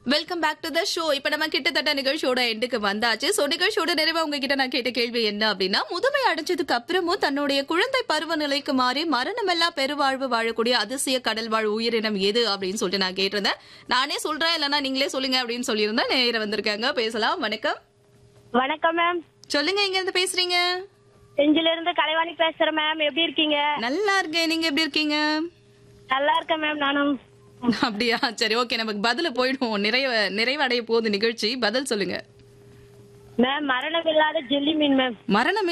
welcome back to the show இப்ப நம்ம கிட்டத்தட்ட நிகழ்ச்சியோட எண்டுக்கு வந்தாச்சு சோ நிகழ்ச்சியோட நிறைவா உங்ககிட்ட நான் கேட்ட கேள்வி என்ன அப்படின்னா முதுமை அடைஞ்சதுக்கு அப்புறமும் தன்னுடைய குழந்தை பருவ நிலைக்கு மாறி மரணமெல்லா பெருவாழ்வு வாழக்கூடிய அதிசய கடல் வாழ் உயிரினம் எது அப்படின்னு சொல்லிட்டு நான் கேட்டிருந்தேன் நானே சொல்றேன் இல்லைன்னா நீங்களே சொல்லுங்க அப்படின்னு சொல்லியிருந்தேன் நேர வந்திருக்காங்க பேசலாம் வணக்கம் வணக்கம் மேம் சொல்லுங்க இங்க இருந்து பேசுறீங்க செஞ்சில இருந்து கலைவாணி பேசுறேன் மேம் எப்படி இருக்கீங்க நல்லா இருக்கேன் நீங்க எப்படி இருக்கீங்க நல்லா இருக்கேன் மேம் நானும் அப்படியா சரி ஓகே நமக்கு பதில போயிடுவோம் நிறைவு நிறைவடைய போகுது நிகழ்ச்சி பதில் சொல்லுங்க மேம் மரணம் இல்லாத ஜெல்லி மீன் மேம் மரணம்